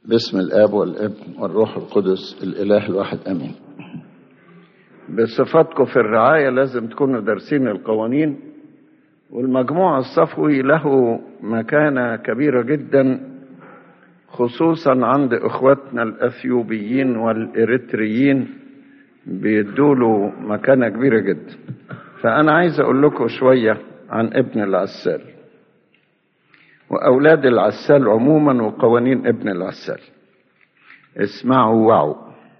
باسم الاب والابن والروح القدس الاله الواحد امين بصفتكم في الرعايه لازم تكونوا دارسين القوانين والمجموع الصفوي له مكانه كبيره جدا خصوصا عند اخواتنا الاثيوبيين والاريتريين بيدوله مكانه كبيره جدا فانا عايز اقول لكم شويه عن ابن العسال وأولاد العسال عموما وقوانين ابن العسال اسمعوا وعوا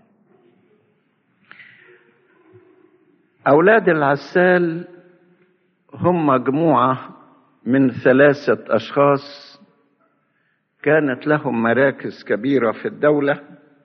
أولاد العسال هم مجموعة من ثلاثة أشخاص كانت لهم مراكز كبيرة في الدولة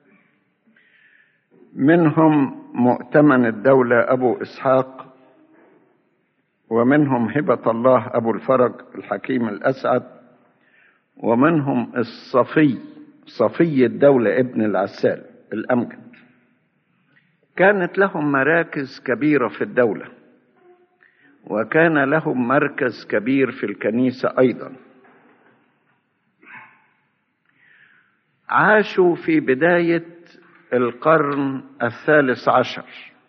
منهم مؤتمن الدولة أبو إسحاق ومنهم هبة الله أبو الفرج الحكيم الأسعد ومنهم الصفي صفي الدولة ابن العسال الأمجد كانت لهم مراكز كبيرة في الدولة وكان لهم مركز كبير في الكنيسة أيضا عاشوا في بداية القرن الثالث عشر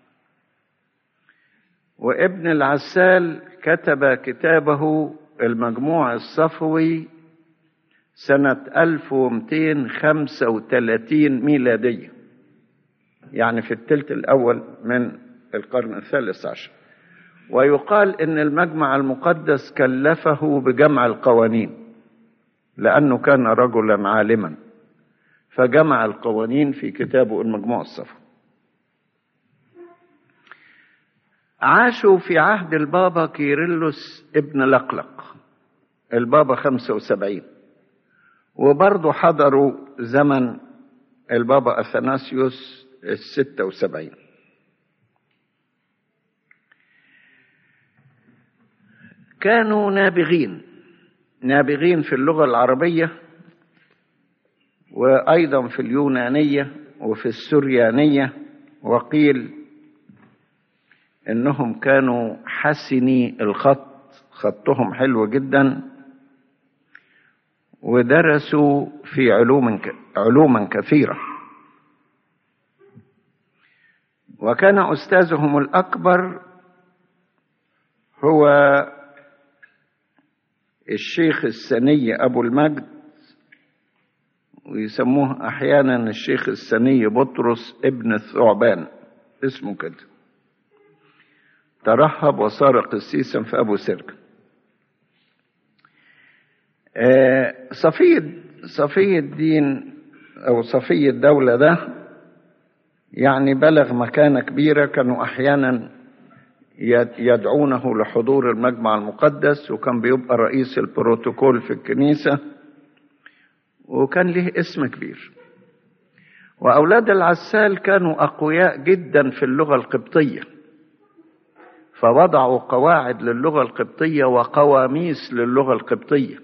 وابن العسال كتب كتابه المجموع الصفوي سنة 1235 ميلادية يعني في الثلث الأول من القرن الثالث عشر ويقال إن المجمع المقدس كلفه بجمع القوانين لأنه كان رجلا عالما فجمع القوانين في كتابه المجموع الصفوي عاشوا في عهد البابا كيرلس ابن لقلق البابا 75 وبرضه حضروا زمن البابا أثناسيوس الستة وسبعين كانوا نابغين نابغين في اللغة العربية وأيضا في اليونانية وفي السريانية وقيل إنهم كانوا حسني الخط خطهم حلو جداً ودرسوا في علوم علوما كثيره وكان استاذهم الاكبر هو الشيخ السني ابو المجد ويسموه احيانا الشيخ السني بطرس ابن الثعبان اسمه كده ترهب وصار قسيسا في ابو سرج صفي صفي الدين او صفي الدولة ده يعني بلغ مكانة كبيرة كانوا احيانا يدعونه لحضور المجمع المقدس وكان بيبقى رئيس البروتوكول في الكنيسة وكان له اسم كبير وأولاد العسال كانوا أقوياء جدا في اللغة القبطية فوضعوا قواعد للغة القبطية وقواميس للغة القبطية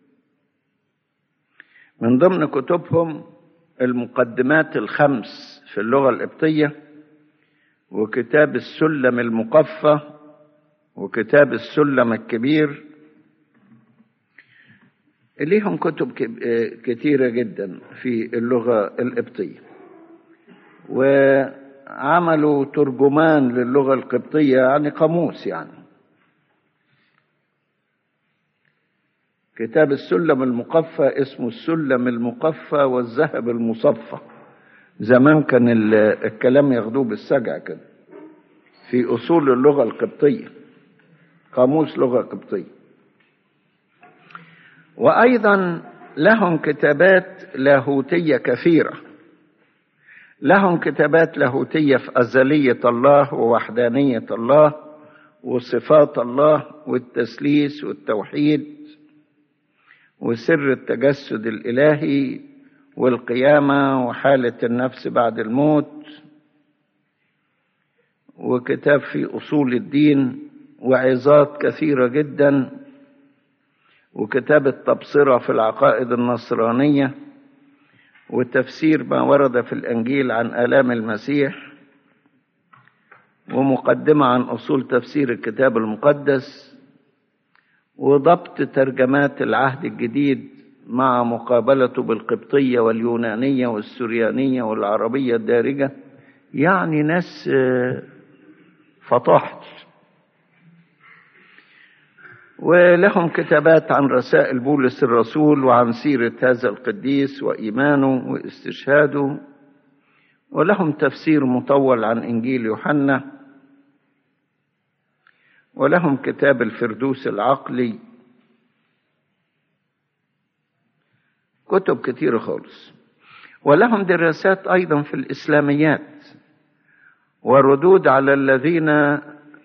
من ضمن كتبهم المقدمات الخمس في اللغة القبطية وكتاب السلم المقفى وكتاب السلم الكبير ليهم كتب كتيرة جدا في اللغة القبطية وعملوا ترجمان للغة القبطية يعني قاموس يعني كتاب السلم المقفى اسمه السلم المقفى والذهب المصفى زمان كان الكلام ياخدوه بالسجع كده في اصول اللغه القبطيه قاموس لغه قبطيه وايضا لهم كتابات لاهوتيه كثيره لهم كتابات لاهوتيه في ازليه الله ووحدانيه الله وصفات الله والتثليث والتوحيد وسر التجسد الالهي والقيامه وحاله النفس بعد الموت وكتاب في اصول الدين وعظات كثيره جدا وكتاب التبصره في العقائد النصرانيه وتفسير ما ورد في الانجيل عن الام المسيح ومقدمه عن اصول تفسير الكتاب المقدس وضبط ترجمات العهد الجديد مع مقابلته بالقبطية واليونانية والسريانية والعربية الدارجة يعني ناس فطاحل ولهم كتابات عن رسائل بولس الرسول وعن سيرة هذا القديس وإيمانه واستشهاده ولهم تفسير مطول عن إنجيل يوحنا ولهم كتاب الفردوس العقلي كتب كتيرة خالص ولهم دراسات أيضا في الإسلاميات وردود على الذين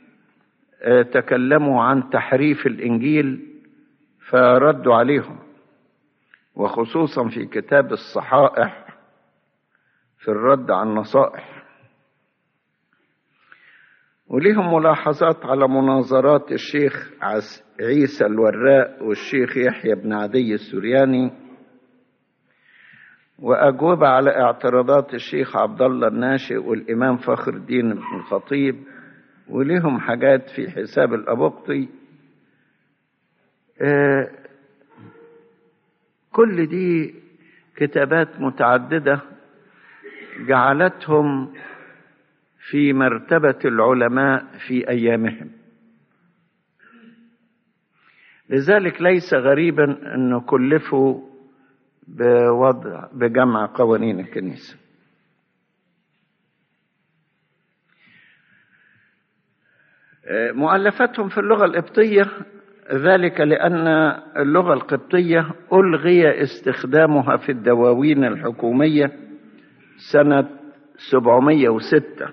تكلموا عن تحريف الإنجيل فردوا عليهم وخصوصا في كتاب الصحائح في الرد على النصائح وليهم ملاحظات على مناظرات الشيخ عيسى الوراء والشيخ يحيى بن عدي السرياني وأجوبة على اعتراضات الشيخ عبد الله الناشئ والإمام فخر الدين بن الخطيب وليهم حاجات في حساب الأبقطي آه كل دي كتابات متعددة جعلتهم في مرتبة العلماء في أيامهم لذلك ليس غريبا أن كلفوا بوضع بجمع قوانين الكنيسة مؤلفاتهم في اللغة القبطية ذلك لأن اللغة القبطية ألغي استخدامها في الدواوين الحكومية سنة 706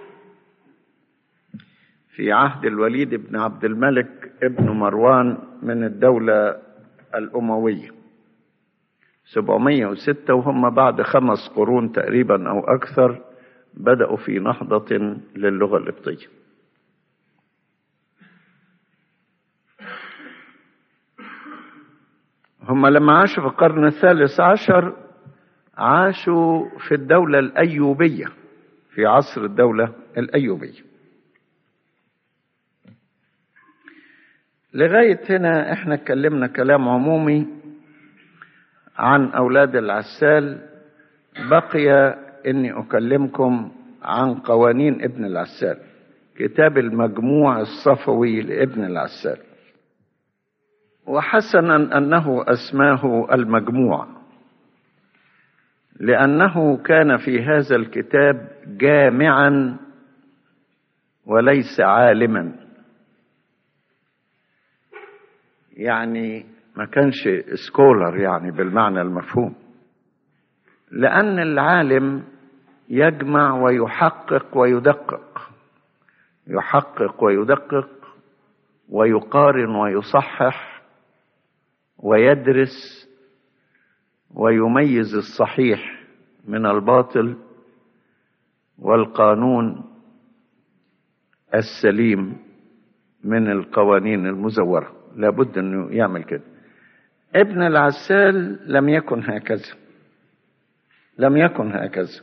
في عهد الوليد بن عبد الملك ابن مروان من الدولة الأموية 706 وهم بعد خمس قرون تقريبا أو أكثر بدأوا في نهضة للغة القبطية هم لما عاشوا في القرن الثالث عشر عاشوا في الدولة الأيوبية في عصر الدولة الأيوبية لغاية هنا احنا اتكلمنا كلام عمومي عن أولاد العسال بقي إني أكلمكم عن قوانين ابن العسال كتاب المجموع الصفوي لابن العسال وحسنا أنه أسماه المجموع لأنه كان في هذا الكتاب جامعا وليس عالما يعني ما كانش سكولر يعني بالمعنى المفهوم لأن العالم يجمع ويحقق ويدقق يحقق ويدقق ويقارن ويصحح ويدرس ويميز الصحيح من الباطل والقانون السليم من القوانين المزوره لابد انه يعمل كده ابن العسال لم يكن هكذا لم يكن هكذا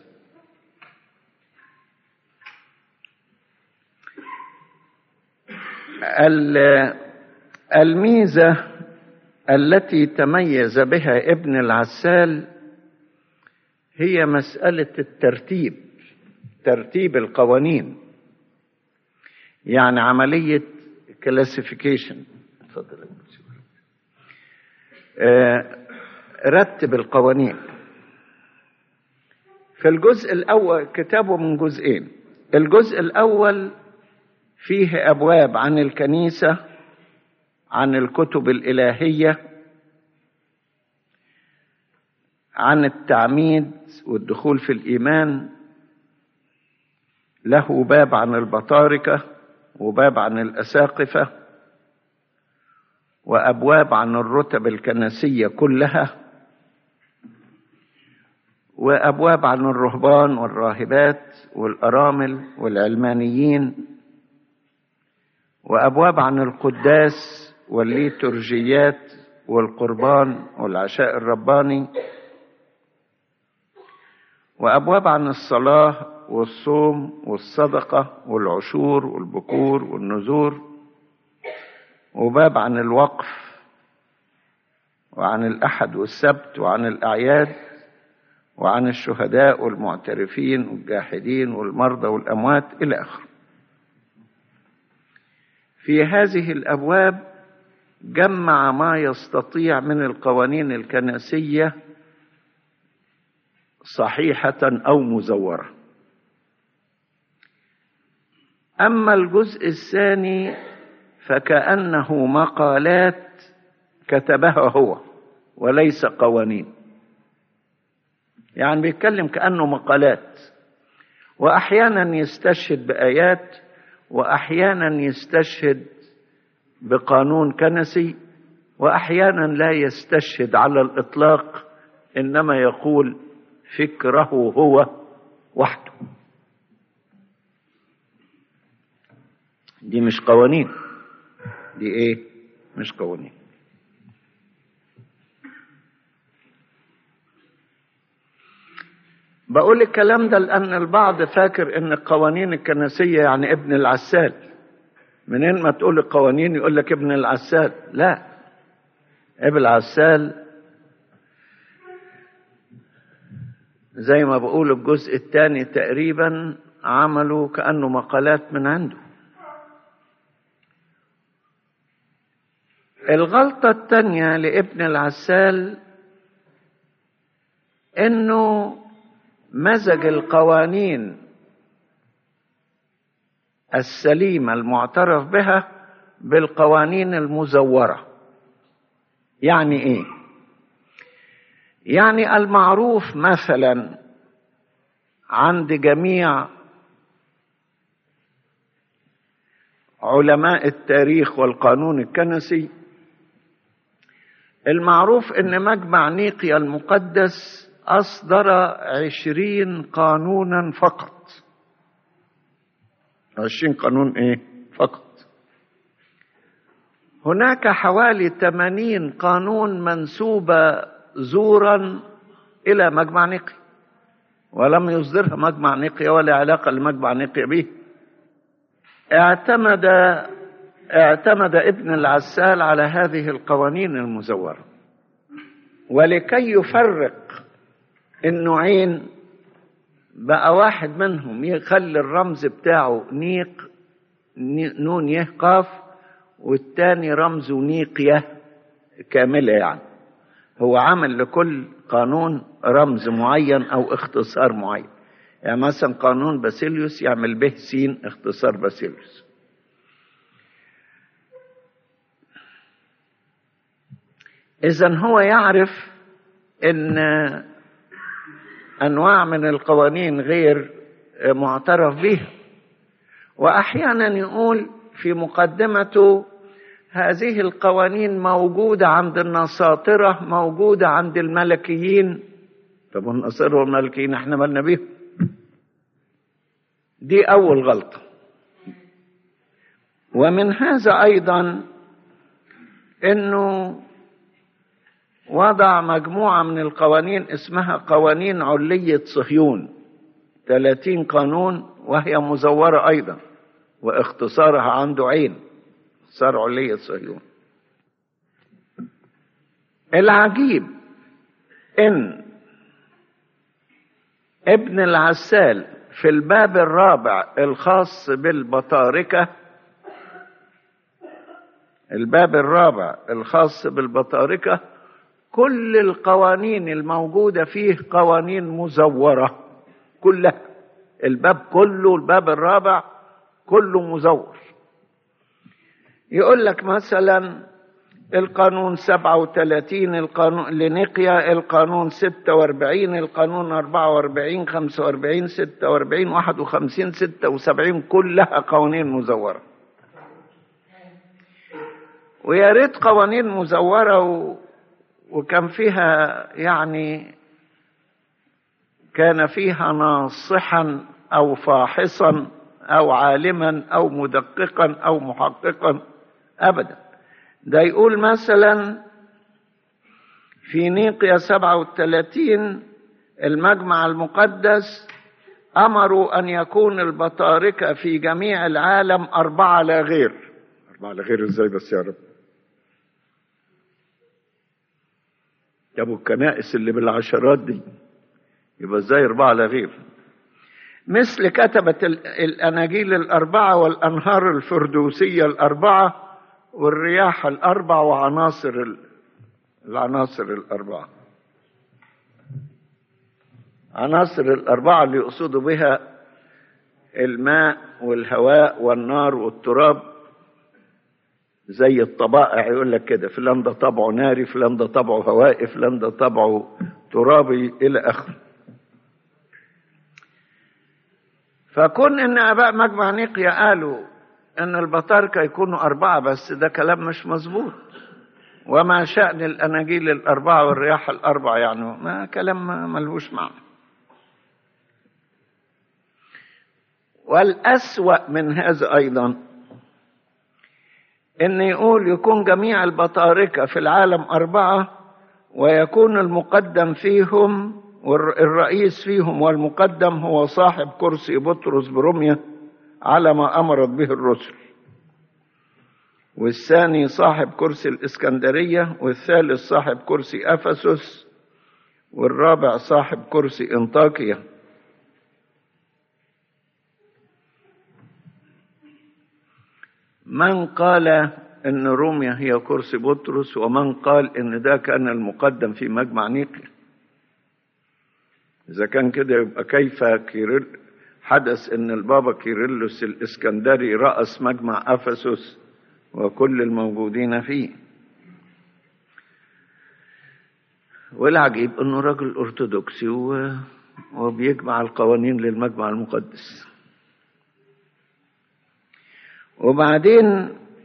الميزه التي تميز بها ابن العسال هي مساله الترتيب ترتيب القوانين يعني عمليه كلاسيفيكيشن اتفضل آه رتب القوانين في الجزء الأول كتابه من جزئين الجزء الأول فيه أبواب عن الكنيسة عن الكتب الإلهية عن التعميد والدخول في الإيمان له باب عن البطاركة وباب عن الأساقفة وابواب عن الرتب الكنسيه كلها وابواب عن الرهبان والراهبات والارامل والعلمانيين وابواب عن القداس والليتورجيات والقربان والعشاء الرباني وابواب عن الصلاه والصوم والصدقه والعشور والبكور والنذور وباب عن الوقف وعن الأحد والسبت وعن الأعياد وعن الشهداء والمعترفين والجاحدين والمرضى والأموات إلى آخره في هذه الأبواب جمع ما يستطيع من القوانين الكنسية صحيحة أو مزورة أما الجزء الثاني فكأنه مقالات كتبها هو وليس قوانين يعني بيتكلم كأنه مقالات وأحيانا يستشهد بآيات وأحيانا يستشهد بقانون كنسي وأحيانا لا يستشهد على الإطلاق إنما يقول فكره هو وحده دي مش قوانين دي ايه مش قوانين بقول الكلام ده لان البعض فاكر ان القوانين الكنسيه يعني ابن العسال منين ما تقول القوانين يقول لك ابن العسال لا ابن العسال زي ما بقول الجزء الثاني تقريبا عملوا كانه مقالات من عنده الغلطة التانية لابن العسال انه مزج القوانين السليمة المعترف بها بالقوانين المزورة يعني ايه يعني المعروف مثلا عند جميع علماء التاريخ والقانون الكنسي المعروف ان مجمع نيقيا المقدس اصدر عشرين قانونا فقط عشرين قانون ايه فقط هناك حوالي ثمانين قانون منسوبة زورا الى مجمع نيقيا ولم يصدرها مجمع نيقيا ولا علاقة لمجمع نيقيا به اعتمد اعتمد ابن العسال على هذه القوانين المزورة ولكي يفرق النوعين بقى واحد منهم يخلي الرمز بتاعه نيق نون يه قاف والتاني رمزه نيقية كاملة يعني هو عامل لكل قانون رمز معين أو اختصار معين يعني مثلا قانون باسيليوس يعمل به سين اختصار باسيليوس إذا هو يعرف أن أنواع من القوانين غير معترف بها وأحيانا يقول في مقدمته هذه القوانين موجودة عند النساطرة موجودة عند الملكيين طب النصارى والملكيين احنا مالنا بيهم دي أول غلطة ومن هذا أيضا أنه وضع مجموعة من القوانين اسمها قوانين علية صهيون 30 قانون وهي مزورة أيضا واختصارها عنده عين اختصار علية صهيون العجيب ان ابن العسال في الباب الرابع الخاص بالبطاركة الباب الرابع الخاص بالبطاركة كل القوانين الموجودة فيه قوانين مزورة كلها الباب كله الباب الرابع كله مزور يقول لك مثلا القانون 37 القانون لنقيا القانون 46 القانون 44 45 46 51 76 كلها قوانين مزورة ويا ريت قوانين مزورة و... وكان فيها يعني كان فيها ناصحا او فاحصا او عالما او مدققا او محققا ابدا ده يقول مثلا في نيقيا 37 المجمع المقدس امروا ان يكون البطاركه في جميع العالم اربعه لا غير اربعه لا غير ازاي بس يا رب يا ابو الكنائس اللي بالعشرات دي يبقى ازاي اربعه لا غير مثل كتبة الأناجيل الأربعة والأنهار الفردوسية الأربعة والرياح الأربع وعناصر العناصر الأربعة عناصر الأربعة اللي يقصدوا بها الماء والهواء والنار والتراب زي الطبائع يقول لك كده فلان ده طبعه ناري فلان ده طبعه هوائي فلان ده طبعه ترابي إلى آخره فكون ان اباء مجمع نيقيا قالوا ان البطاركة يكونوا اربعة بس ده كلام مش مظبوط وما شأن الاناجيل الاربعة والرياح الاربعة يعني ما كلام ملهوش معنى والأسوأ من هذا أيضا إن يقول يكون جميع البطاركة في العالم أربعة ويكون المقدم فيهم والرئيس فيهم والمقدم هو صاحب كرسي بطرس برمية على ما أمرت به الرسل والثاني صاحب كرسي الإسكندرية والثالث صاحب كرسي أفسس والرابع صاحب كرسي انطاكيا من قال ان روميا هي كرسي بطرس ومن قال ان ده كان المقدم في مجمع نيقيا إذا كان كده يبقى كيف كيرل حدث إن البابا كيرلس الإسكندري رأس مجمع أفسس وكل الموجودين فيه والعجيب إنه راجل أرثوذكسي و... وبيجمع القوانين للمجمع المقدس وبعدين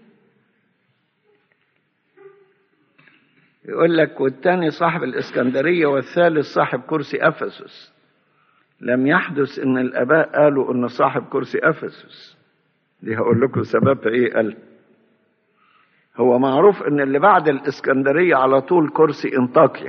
يقول لك والتاني صاحب الإسكندرية والثالث صاحب كرسي أفسس لم يحدث إن الآباء قالوا إن صاحب كرسي أفسس دي هقول لكم سببها إيه قال هو معروف إن اللي بعد الإسكندرية على طول كرسي انطاكيا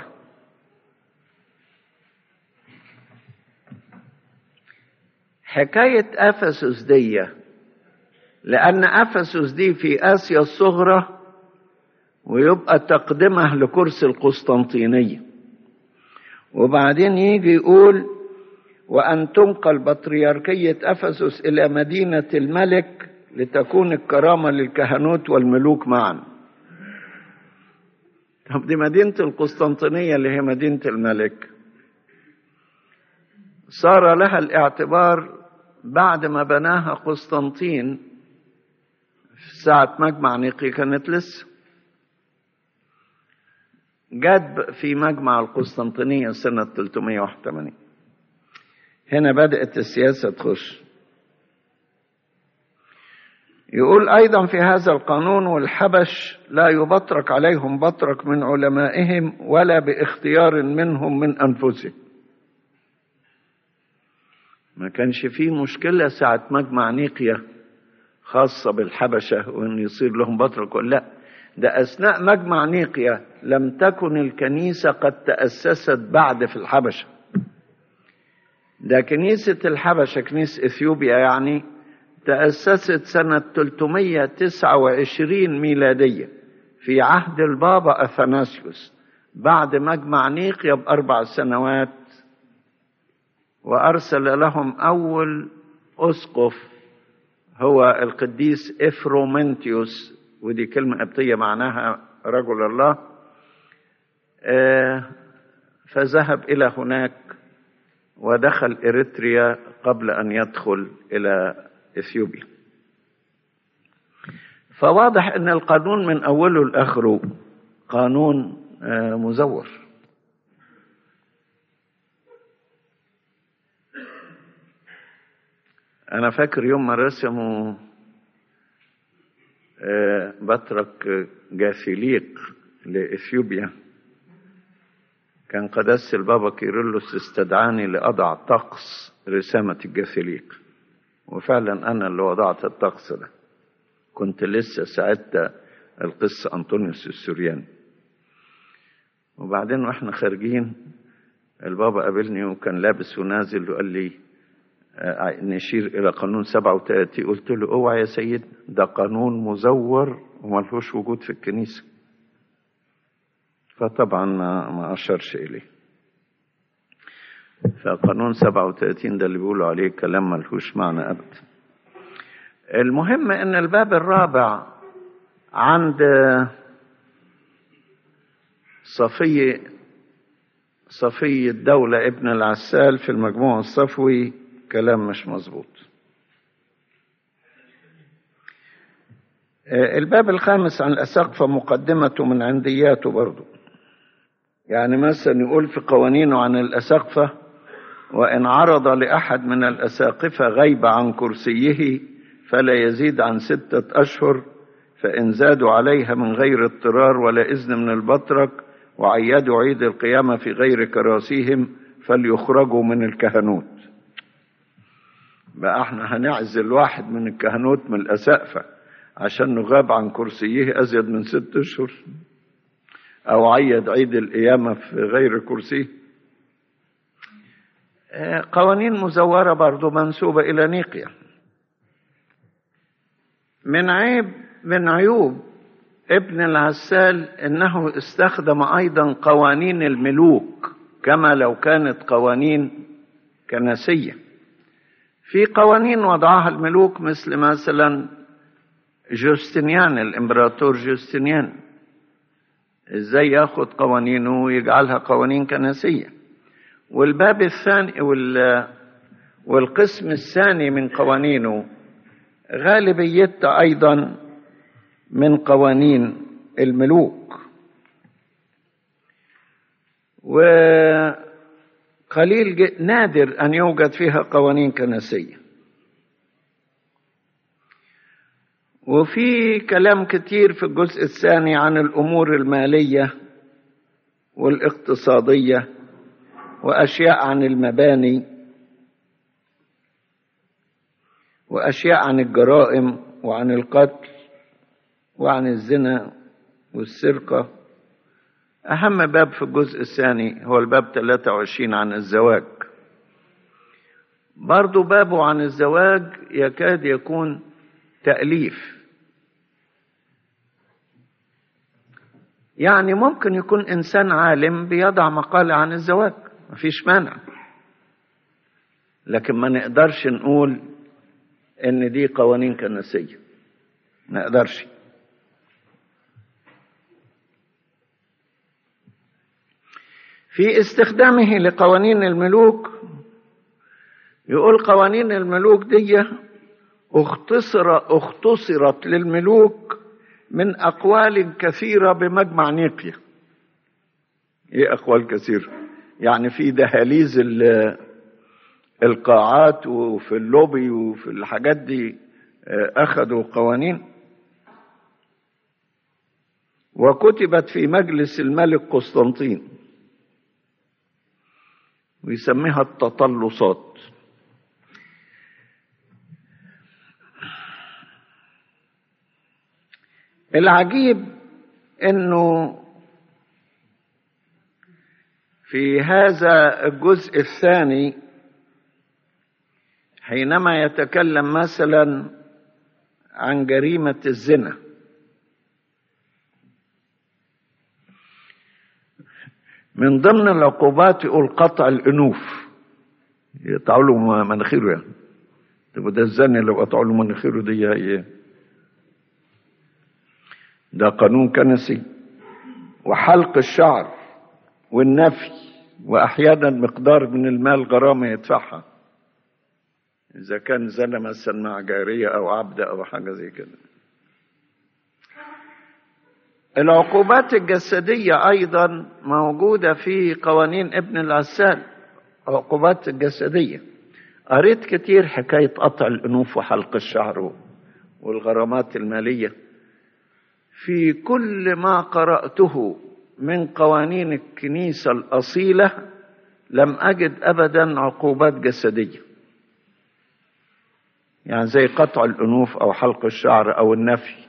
حكاية أفسس دي لأن أفسس دي في آسيا الصغرى ويبقى تقدمه لكرسي القسطنطينية وبعدين يجي يقول وأن تنقل بطريركية أفسس إلى مدينة الملك لتكون الكرامة للكهنوت والملوك معا طب دي مدينة القسطنطينية اللي هي مدينة الملك صار لها الاعتبار بعد ما بناها قسطنطين في ساعة مجمع نيقي كانت لسه جت في مجمع القسطنطينية سنة 381 هنا بدأت السياسة تخش يقول أيضا في هذا القانون والحبش لا يبطرك عليهم بطرك من علمائهم ولا باختيار منهم من أنفسهم ما كانش فيه مشكلة ساعة مجمع نيقيا خاصة بالحبشة وأن يصير لهم بطرك ولا لا ده أثناء مجمع نيقيا لم تكن الكنيسة قد تأسست بعد في الحبشة ده كنيسة الحبشة كنيسة إثيوبيا يعني تأسست سنة 329 ميلادية في عهد البابا أثناسيوس بعد مجمع نيقيا بأربع سنوات وأرسل لهم أول أسقف هو القديس إفرومنتيوس ودي كلمة قبطية معناها رجل الله فذهب إلى هناك ودخل إريتريا قبل أن يدخل إلى إثيوبيا فواضح أن القانون من أوله لآخره قانون مزور أنا فاكر يوم ما رسموا بطرك جاثيليق لإثيوبيا كان قدس البابا كيرلس استدعاني لأضع طقس رسامة الجاثيليق وفعلا أنا اللي وضعت الطقس ده كنت لسه ساعدت القس أنطونيوس السورياني وبعدين واحنا خارجين البابا قابلني وكان لابس ونازل وقال لي نشير إلى قانون 37 قلت له اوعى يا سيد ده قانون مزور وملهوش وجود في الكنيسة فطبعا ما ما أشرش إليه فقانون 37 ده اللي بيقولوا عليه كلام ملهوش معنى أبدا المهم ان الباب الرابع عند صفي صفي الدولة ابن العسال في المجموع الصفوي كلام مش مظبوط الباب الخامس عن الأساقفة مقدمته من عندياته برضو يعني مثلا يقول في قوانينه عن الأساقفة وإن عرض لأحد من الأساقفة غيب عن كرسيه فلا يزيد عن ستة أشهر فإن زادوا عليها من غير اضطرار ولا إذن من البطرك وعيدوا عيد القيامة في غير كراسيهم فليخرجوا من الكهنوت بقى احنا هنعزل واحد من الكهنوت من الأسقفة عشان نغاب عن كرسيه أزيد من ست أشهر أو عيد عيد القيامة في غير كرسيه قوانين مزورة برضو منسوبة إلى نيقيا من عيب من عيوب ابن العسال انه استخدم ايضا قوانين الملوك كما لو كانت قوانين كنسيه في قوانين وضعها الملوك مثل مثلا جوستنيان الامبراطور جوستنيان ازاي ياخد قوانينه ويجعلها قوانين كنسيه والباب الثاني وال والقسم الثاني من قوانينه غالبيتها ايضا من قوانين الملوك وقليل نادر ان يوجد فيها قوانين كنسيه وفي كلام كتير في الجزء الثاني عن الامور الماليه والاقتصاديه واشياء عن المباني واشياء عن الجرائم وعن القتل وعن الزنا والسرقه اهم باب في الجزء الثاني هو الباب 23 عن الزواج برضو بابه عن الزواج يكاد يكون تأليف يعني ممكن يكون إنسان عالم بيضع مقالة عن الزواج مفيش مانع لكن ما نقدرش نقول ان دي قوانين كنسيه ما نقدرش في استخدامه لقوانين الملوك يقول قوانين الملوك دي اختصر اختصرت للملوك من اقوال كثيره بمجمع نيقيا ايه اقوال كثيره يعني في دهاليز القاعات وفي اللوبي وفي الحاجات دي اخذوا قوانين وكتبت في مجلس الملك قسطنطين ويسميها التطلصات العجيب انه في هذا الجزء الثاني حينما يتكلم مثلا عن جريمه الزنا من ضمن العقوبات يقول قطع الانوف يقطعوا له مناخيره يعني طب ده الزاني لو قطعوا له مناخيره دي هي ده قانون كنسي وحلق الشعر والنفي واحيانا مقدار من المال غرامه يدفعها اذا كان زنى مثلا مع جاريه او عبد او حاجه زي كده العقوبات الجسديه ايضا موجوده في قوانين ابن العسال عقوبات الجسديه قريت كتير حكايه قطع الانوف وحلق الشعر والغرامات الماليه في كل ما قراته من قوانين الكنيسه الاصيله لم اجد ابدا عقوبات جسديه يعني زي قطع الانوف او حلق الشعر او النفي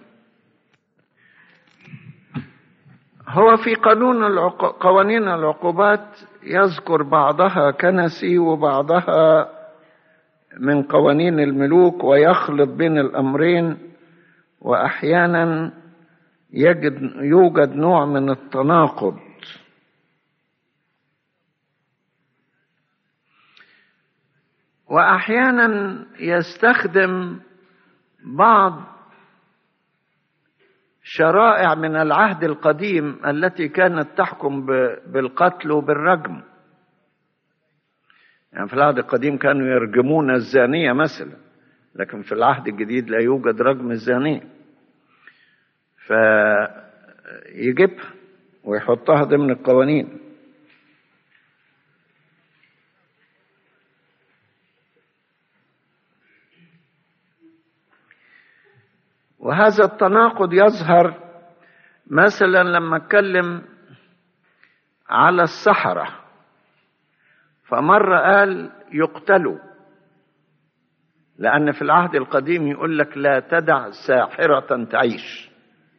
هو في قانون العق... قوانين العقوبات يذكر بعضها كنسي وبعضها من قوانين الملوك ويخلط بين الامرين واحيانا يجد يوجد نوع من التناقض واحيانا يستخدم بعض شرائع من العهد القديم التي كانت تحكم بالقتل وبالرجم يعني في العهد القديم كانوا يرجمون الزانية مثلا لكن في العهد الجديد لا يوجد رجم الزانية فيجيبها ويحطها ضمن القوانين وهذا التناقض يظهر مثلا لما اتكلم على السحرة فمرة قال يقتلوا لأن في العهد القديم يقول لك لا تدع ساحرة تعيش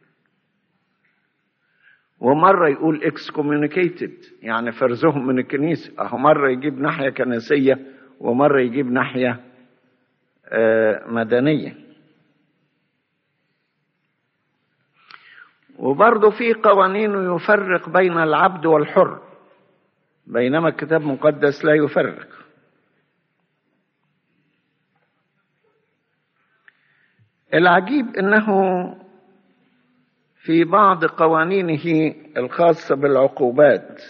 ومرة يقول excommunicated يعني فرزهم من الكنيسة أهو مرة يجيب ناحية كنسية ومرة يجيب ناحية مدنية وبرضه في قوانين يفرق بين العبد والحر بينما الكتاب المقدس لا يفرق العجيب انه في بعض قوانينه الخاصه بالعقوبات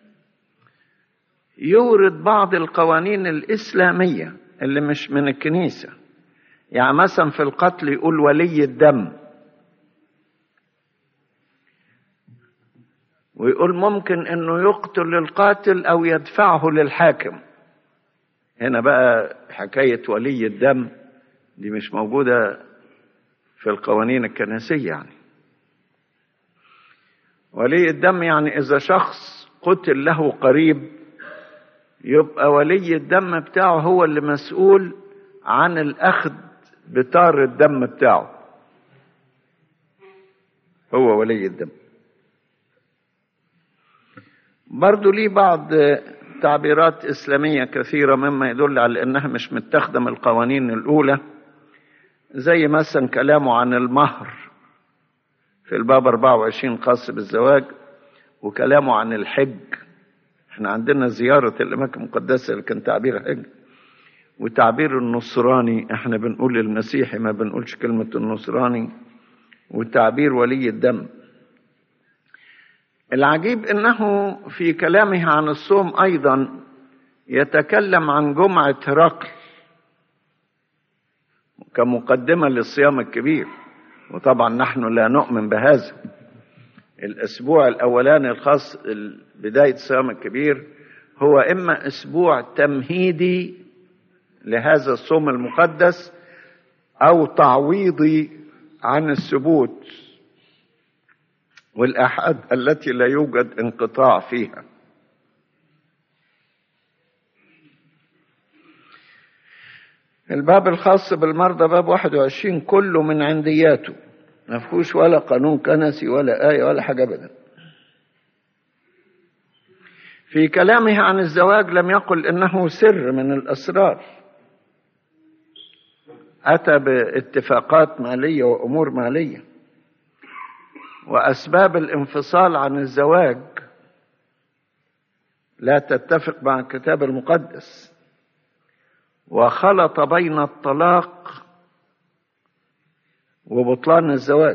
يورد بعض القوانين الاسلاميه اللي مش من الكنيسه يعني مثلا في القتل يقول ولي الدم ويقول ممكن انه يقتل القاتل او يدفعه للحاكم هنا بقى حكايه ولي الدم دي مش موجوده في القوانين الكنسيه يعني ولي الدم يعني اذا شخص قتل له قريب يبقى ولي الدم بتاعه هو اللي مسؤول عن الاخذ بتار الدم بتاعه هو ولي الدم برضو ليه بعض تعبيرات إسلامية كثيرة مما يدل على أنها مش متخدم القوانين الأولى زي مثلا كلامه عن المهر في الباب 24 خاص بالزواج وكلامه عن الحج احنا عندنا زيارة الأماكن المقدسة اللي كان تعبير حج وتعبير النصراني احنا بنقول المسيحي ما بنقولش كلمة النصراني وتعبير ولي الدم العجيب انه في كلامه عن الصوم ايضا يتكلم عن جمعه هرقل كمقدمه للصيام الكبير وطبعا نحن لا نؤمن بهذا الاسبوع الاولاني الخاص بدايه الصيام الكبير هو اما اسبوع تمهيدي لهذا الصوم المقدس او تعويضي عن الثبوت والآحاد التي لا يوجد انقطاع فيها الباب الخاص بالمرضى باب 21 كله من عندياته ما فيهوش ولا قانون كنسي ولا آية ولا حاجة أبدا في كلامه عن الزواج لم يقل إنه سر من الأسرار أتى باتفاقات مالية وأمور مالية واسباب الانفصال عن الزواج لا تتفق مع الكتاب المقدس وخلط بين الطلاق وبطلان الزواج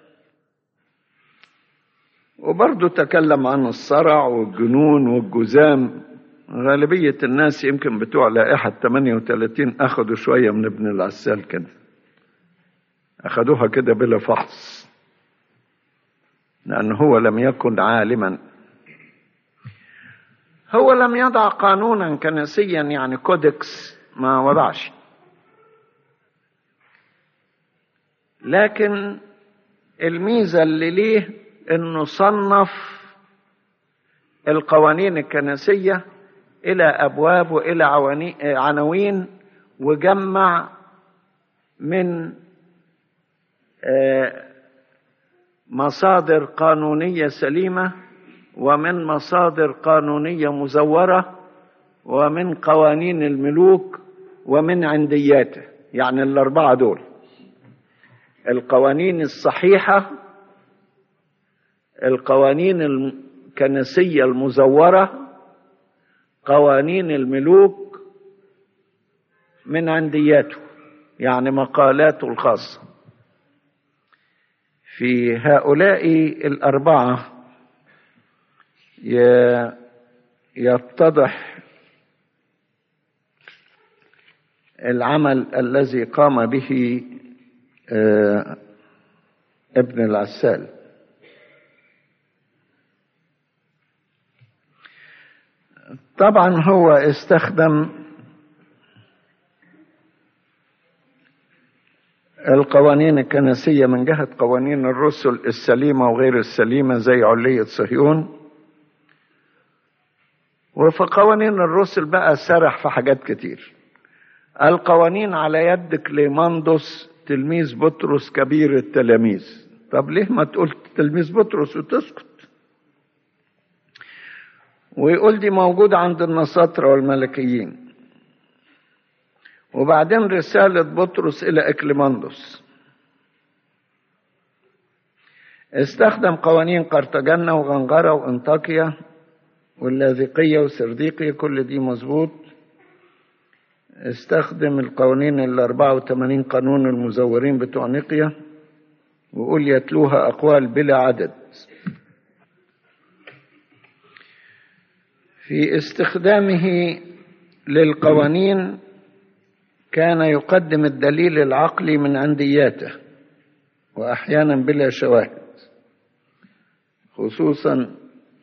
وبرضه تكلم عن الصرع والجنون والجزام غالبية الناس يمكن بتوع لائحة 38 أخدوا شوية من ابن العسال كده أخدوها كده بلا فحص لأنه هو لم يكن عالما هو لم يضع قانونا كنسيا يعني كودكس ما وضعش لكن الميزة اللي ليه انه صنف القوانين الكنسية الى ابواب والى عناوين وجمع من مصادر قانونية سليمة ومن مصادر قانونية مزورة ومن قوانين الملوك ومن عندياته يعني الأربعة دول القوانين الصحيحة القوانين الكنسية المزورة قوانين الملوك من عندياته يعني مقالاته الخاصة في هؤلاء الأربعة يتضح العمل الذي قام به ابن العسال طبعا هو استخدم القوانين الكنسية من جهة قوانين الرسل السليمة وغير السليمة زي علية صهيون وفي قوانين الرسل بقى سرح في حاجات كتير القوانين على يد كليماندوس تلميذ بطرس كبير التلاميذ طب ليه ما تقول تلميذ بطرس وتسكت ويقول دي موجودة عند النصارى والملكيين وبعدين رسالة بطرس إلى إكليماندوس استخدم قوانين قرطاجنة وغنغرة وانطاكيا واللاذقية وسرديقية كل دي مظبوط استخدم القوانين ال 84 قانون المزورين بتوع نقية وقول يتلوها أقوال بلا عدد في استخدامه للقوانين كان يقدم الدليل العقلي من عندياته وأحيانا بلا شواهد خصوصا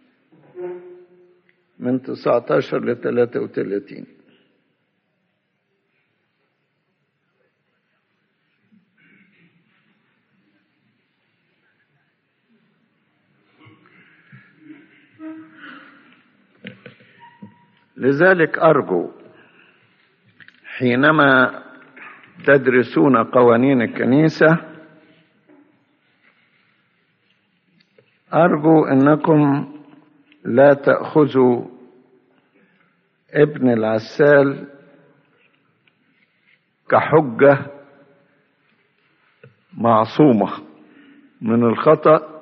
من 19 ل 33 لذلك أرجو حينما تدرسون قوانين الكنيسة أرجو أنكم لا تأخذوا ابن العسال كحجة معصومة من الخطأ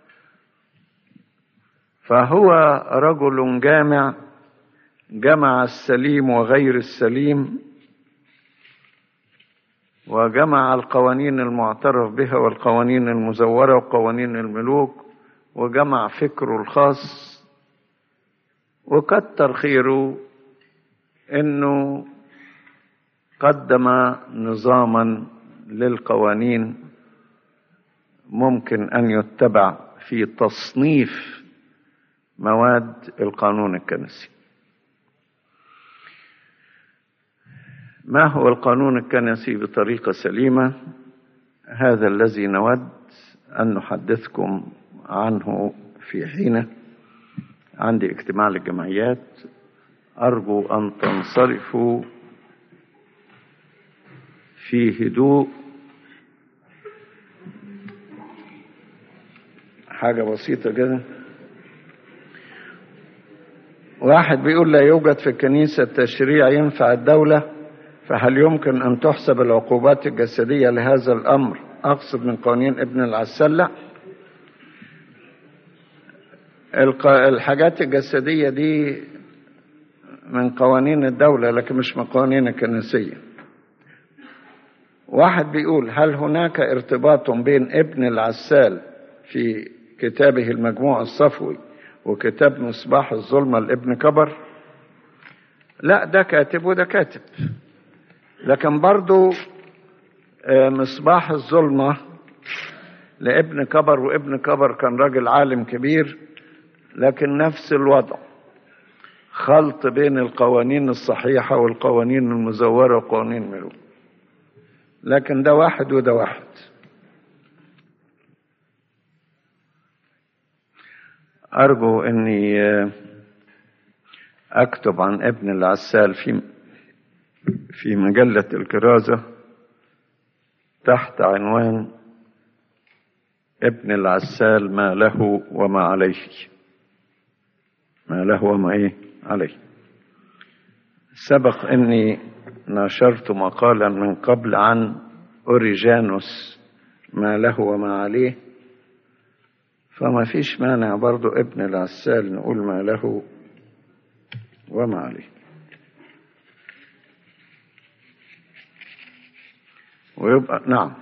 فهو رجل جامع جمع السليم وغير السليم وجمع القوانين المعترف بها والقوانين المزورة وقوانين الملوك وجمع فكره الخاص وكتر خيره انه قدم نظاما للقوانين ممكن ان يتبع في تصنيف مواد القانون الكنسي ما هو القانون الكنسي بطريقة سليمة هذا الذي نود أن نحدثكم عنه في حينه عندي اجتماع للجمعيات أرجو أن تنصرفوا في هدوء حاجة بسيطة كده واحد بيقول لا يوجد في الكنيسة تشريع ينفع الدولة فهل يمكن أن تحسب العقوبات الجسدية لهذا الأمر أقصد من قوانين ابن العسلة الحاجات الجسدية دي من قوانين الدولة لكن مش من قوانين الكنسية واحد بيقول هل هناك ارتباط بين ابن العسال في كتابه المجموع الصفوي وكتاب مصباح الظلمة لابن كبر لا ده كاتب وده كاتب لكن برضو مصباح الظلمة لابن كبر وابن كبر كان راجل عالم كبير لكن نفس الوضع خلط بين القوانين الصحيحة والقوانين المزورة وقوانين الملوك لكن ده واحد وده واحد أرجو أني أكتب عن ابن العسال في في مجلة الكرازة تحت عنوان ابن العسال ما له وما عليه ما له وما ايه عليه سبق اني نشرت مقالا من قبل عن اوريجانوس ما له وما عليه فما فيش مانع برضو ابن العسال نقول ما له وما عليه ويبقى نعم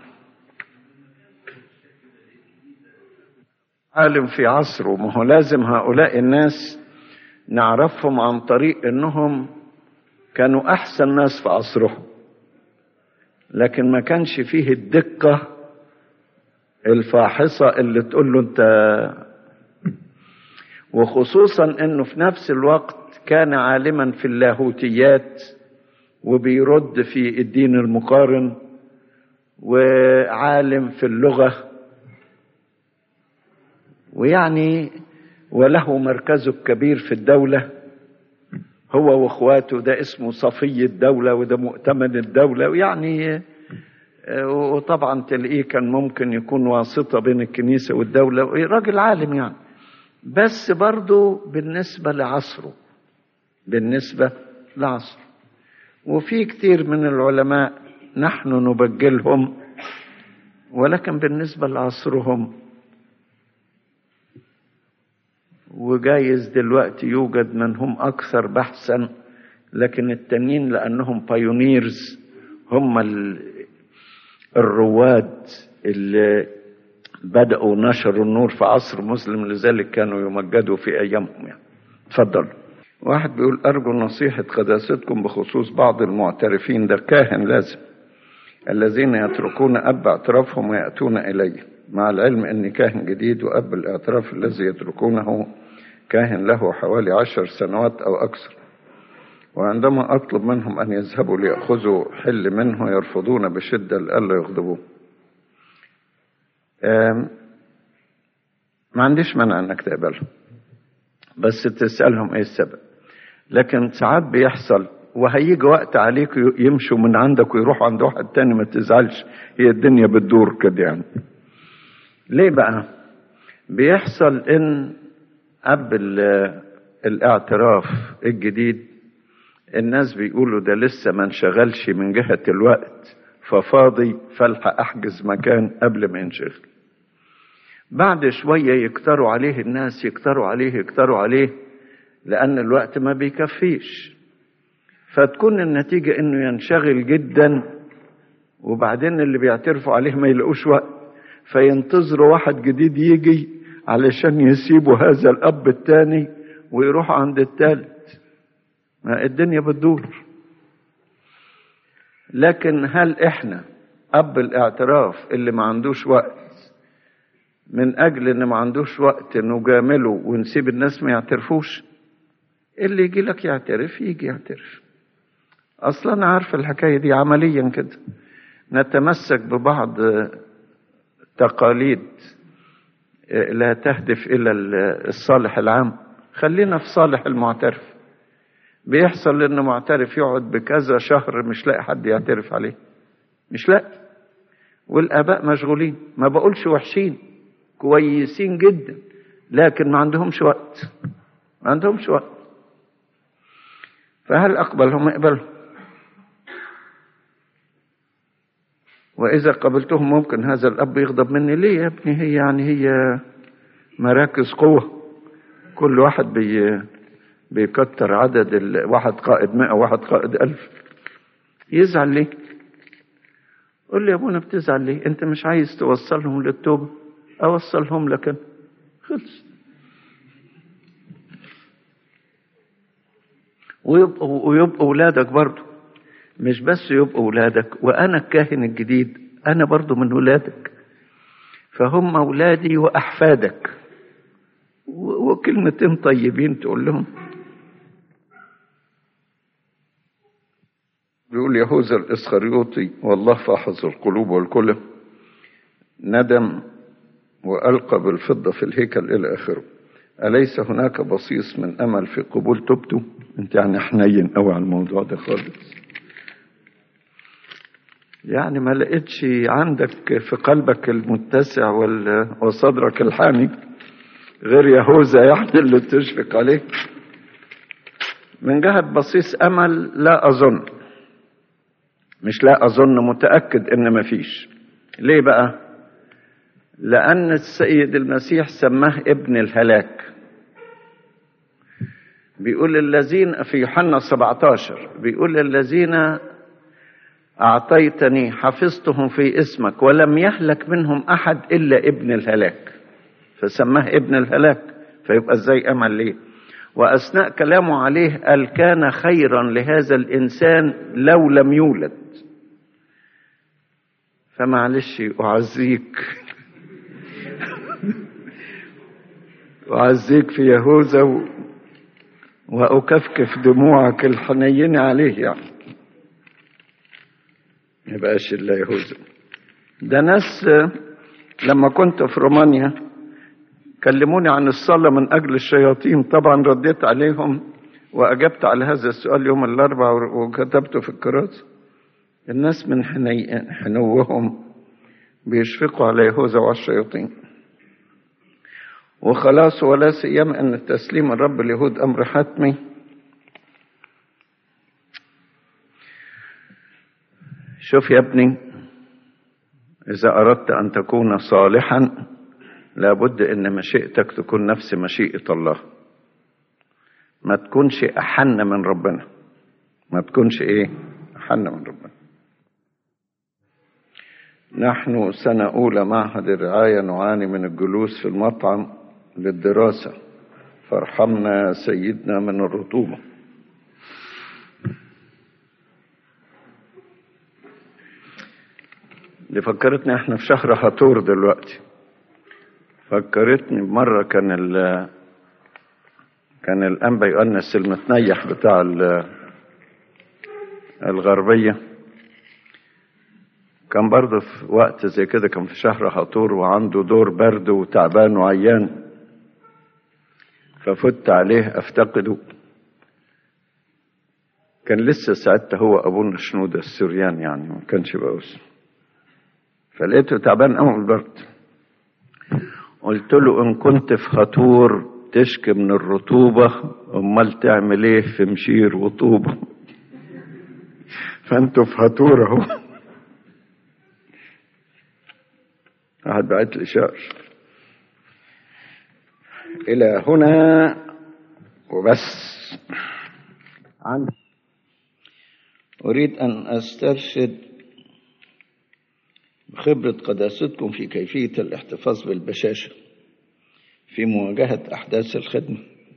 عالم في عصره ما هو لازم هؤلاء الناس نعرفهم عن طريق انهم كانوا احسن ناس في عصرهم لكن ما كانش فيه الدقة الفاحصة اللي تقول له انت وخصوصا انه في نفس الوقت كان عالما في اللاهوتيات وبيرد في الدين المقارن وعالم في اللغة ويعني وله مركزه الكبير في الدولة هو واخواته ده اسمه صفي الدولة وده مؤتمن الدولة ويعني وطبعا تلاقيه كان ممكن يكون واسطة بين الكنيسة والدولة راجل عالم يعني بس برضه بالنسبة لعصره بالنسبة لعصره وفي كثير من العلماء نحن نبجلهم ولكن بالنسبة لعصرهم وجايز دلوقتي يوجد من هم أكثر بحثا لكن التانيين لأنهم بايونيرز هم الرواد اللي بدأوا نشروا النور في عصر مسلم لذلك كانوا يمجدوا في أيامهم يعني تفضل واحد بيقول أرجو نصيحة قداستكم بخصوص بعض المعترفين ده كاهن لازم الذين يتركون أب اعترافهم ويأتون إليه مع العلم أني كاهن جديد وأب الاعتراف الذي يتركونه كاهن له حوالي عشر سنوات أو أكثر وعندما أطلب منهم أن يذهبوا ليأخذوا حل منه يرفضون بشدة لئلا يغضبوه ما عنديش مانع انك تقبلهم بس تسألهم ايه السبب لكن ساعات بيحصل وهيجي وقت عليك يمشوا من عندك ويروحوا عند واحد تاني ما تزعلش هي الدنيا بتدور كده يعني ليه بقى بيحصل ان اب الاعتراف الجديد الناس بيقولوا ده لسه ما انشغلش من جهة الوقت ففاضي فالحق احجز مكان قبل ما ينشغل بعد شوية يكتروا عليه الناس يكتروا عليه يكتروا عليه لأن الوقت ما بيكفيش فتكون النتيجة إنه ينشغل جدا وبعدين اللي بيعترفوا عليه ما يلاقوش وقت فينتظروا واحد جديد يجي علشان يسيبوا هذا الأب التاني ويروحوا عند التالت ما الدنيا بتدور لكن هل احنا اب الاعتراف اللي ما عندوش وقت من اجل ان ما عندوش وقت نجامله ونسيب الناس ما يعترفوش اللي يجي لك يعترف يجي يعترف اصلا انا عارف الحكايه دي عمليا كده نتمسك ببعض تقاليد لا تهدف الى الصالح العام خلينا في صالح المعترف بيحصل ان معترف يقعد بكذا شهر مش لاقي حد يعترف عليه مش لاقي والاباء مشغولين ما بقولش وحشين كويسين جدا لكن ما عندهمش وقت ما عندهمش وقت فهل اقبلهم اقبلهم واذا قبلتهم ممكن هذا الاب يغضب مني ليه يا ابني هي يعني هي مراكز قوه كل واحد بي بيكتر عدد ال... واحد قائد مئة واحد قائد ألف يزعل ليه قول لي يا ابونا بتزعل ليه انت مش عايز توصلهم للتوبة اوصلهم لك خلص ويبقوا ويبقوا اولادك برضه مش بس يبقوا اولادك وانا الكاهن الجديد انا برضه من ولادك فهم اولادي واحفادك وكلمتين طيبين تقول لهم بيقول يهوذا الإسخريوطي والله فاحظ القلوب والكلى ندم وألقى بالفضة في الهيكل إلى آخره أليس هناك بصيص من أمل في قبول توبته أنت يعني حنين قوي على الموضوع ده خالص يعني ما لقيتش عندك في قلبك المتسع وصدرك الحامي غير يهوذا يعني اللي تشفق عليه من جهة بصيص أمل لا أظن مش لا أظن متأكد إن مفيش ليه بقى لأن السيد المسيح سماه ابن الهلاك بيقول الذين في يوحنا 17 بيقول الذين أعطيتني حفظتهم في اسمك ولم يهلك منهم أحد إلا ابن الهلاك فسماه ابن الهلاك فيبقى ازاي أمل ليه وأثناء كلامه عليه قال كان خيرا لهذا الإنسان لو لم يولد فمعلش أعزيك أعزيك في يهوذا و... وأكفكف دموعك الحنينة عليه يعني ما يبقاش إلا يهوذا ده ناس لما كنت في رومانيا كلموني عن الصلاة من أجل الشياطين طبعا رديت عليهم وأجبت على هذا السؤال يوم الأربعاء وكتبته في الكراسة الناس من حني... حنوهم بيشفقوا على يهوذا وعلى الشياطين وخلاص ولا سيما ان تسليم الرب اليهود امر حتمي شوف يا ابني اذا اردت ان تكون صالحا لابد ان مشيئتك تكون نفس مشيئه الله ما تكونش احن من ربنا ما تكونش ايه احن من ربنا نحن سنة أولى معهد الرعاية نعاني من الجلوس في المطعم للدراسة فارحمنا سيدنا من الرطوبة دي فكرتني احنا في شهر هاتور دلوقتي فكرتني مرة كان ال كان الأنبا يؤنس المتنيح بتاع الغربية كان برضه في وقت زي كده كان في شهر هاتور وعنده دور برد وتعبان وعيان ففت عليه افتقده كان لسه ساعتها هو ابونا شنودة السوريان يعني ما كانش بقوس فلقيته تعبان قوي من البرد قلت له ان كنت في خطور تشكي من الرطوبة امال تعمل ايه في مشير وطوبة فانتوا في هاتور اهو واحد بعت لي شعر إلى هنا وبس عندي أريد أن أسترشد بخبرة قداستكم في كيفية الاحتفاظ بالبشاشة في مواجهة أحداث الخدمة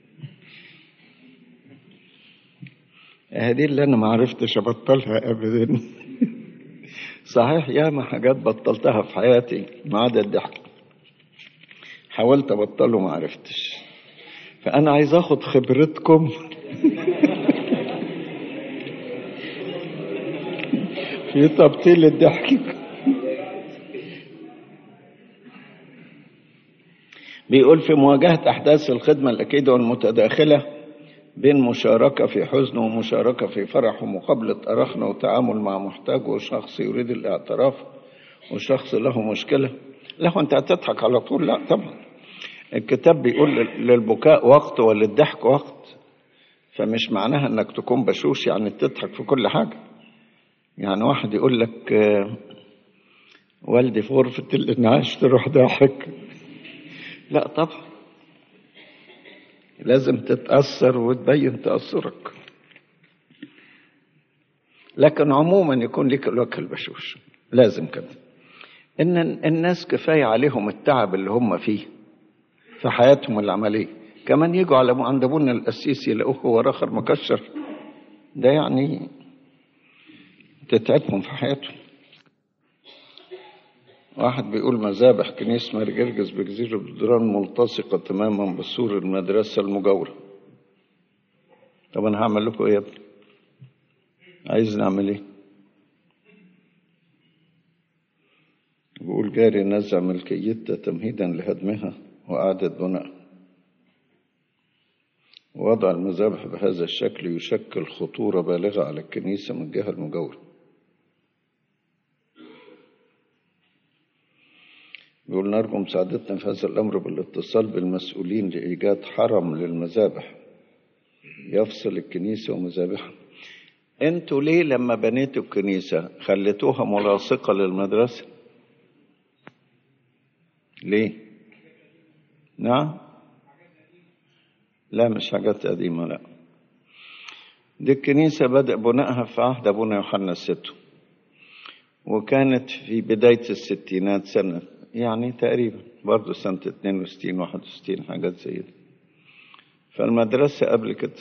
هذه اللي أنا ما عرفتش أبطلها أبدا صحيح ياما حاجات بطلتها في حياتي ما عدا الضحك حاولت ابطله ما عرفتش فانا عايز اخد خبرتكم في تبطيل الضحك بيقول في مواجهة أحداث الخدمة الأكيدة والمتداخلة بين مشاركة في حزن ومشاركة في فرح ومقابلة أرخنة وتعامل مع محتاج وشخص يريد الاعتراف وشخص له مشكلة له أنت هتضحك على طول لا طبعا الكتاب بيقول للبكاء وقت وللضحك وقت فمش معناها انك تكون بشوش يعني تضحك في كل حاجة يعني واحد يقول لك والدي في غرفة الإنعاش تروح ضاحك لا طبعا لازم تتأثر وتبين تأثرك لكن عموما يكون لك الوجه البشوش لازم كده ان الناس كفايه عليهم التعب اللي هم فيه في حياتهم العمليه كمان يجوا على عند ابونا القسيس يلاقوه هو راخر مكشر ده يعني تتعبهم في حياتهم واحد بيقول مذابح كنيسة مرجرجس بجزيرة بدران ملتصقة تماما بسور المدرسة المجاورة طب أنا هعمل لكم إيه يا ابني؟ عايز نعمل إيه؟ بيقول جاري نزع ملكيتها تمهيدا لهدمها وإعادة بنائها وضع المذابح بهذا الشكل يشكل خطورة بالغة على الكنيسة من الجهة المجاورة يقول نرجو مساعدتنا في هذا الأمر بالاتصال بالمسؤولين لإيجاد حرم للمذابح يفصل الكنيسة ومذابحها انتوا ليه لما بنيتوا الكنيسة خليتوها ملاصقة للمدرسة ليه نعم لا مش حاجات قديمة لا دي الكنيسة بدأ بنائها في عهد أبونا يوحنا الستو وكانت في بداية الستينات سنة يعني تقريبا برضه سنة 62 61 حاجات زي دي فالمدرسة قبل كده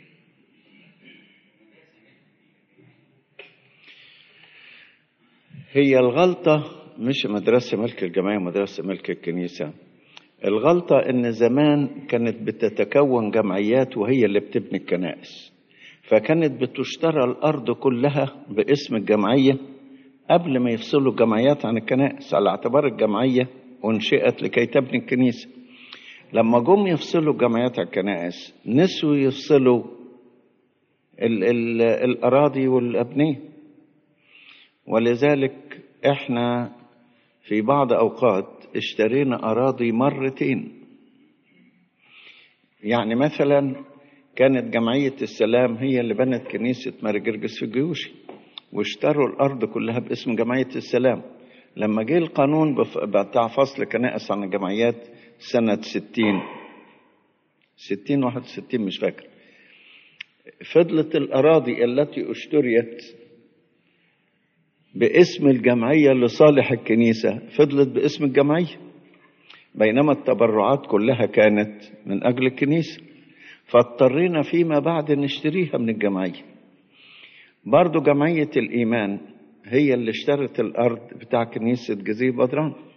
هي الغلطة مش مدرسة ملك الجماعة مدرسة ملك الكنيسة الغلطة إن زمان كانت بتتكون جمعيات وهي اللي بتبني الكنائس فكانت بتشترى الأرض كلها باسم الجمعية قبل ما يفصلوا الجمعيات عن الكنائس على اعتبار الجمعية أنشئت لكي تبني الكنيسة لما جم يفصلوا الجمعيات عن الكنائس نسوا يفصلوا ال ال الأراضي والأبنية ولذلك احنا في بعض أوقات اشترينا أراضي مرتين يعني مثلا كانت جمعية السلام هي اللي بنت كنيسة ماري جرجس في الجيوشي واشتروا الأرض كلها باسم جمعية السلام لما جه القانون بتاع فصل كنائس عن الجمعيات سنة ستين ستين واحد وستين مش فاكر فضلت الأراضي التي اشتريت باسم الجمعية لصالح الكنيسة فضلت باسم الجمعية بينما التبرعات كلها كانت من أجل الكنيسة فاضطرينا فيما بعد نشتريها من الجمعية برضو جمعية الإيمان هي اللي اشترت الأرض بتاع كنيسة جزيرة بدران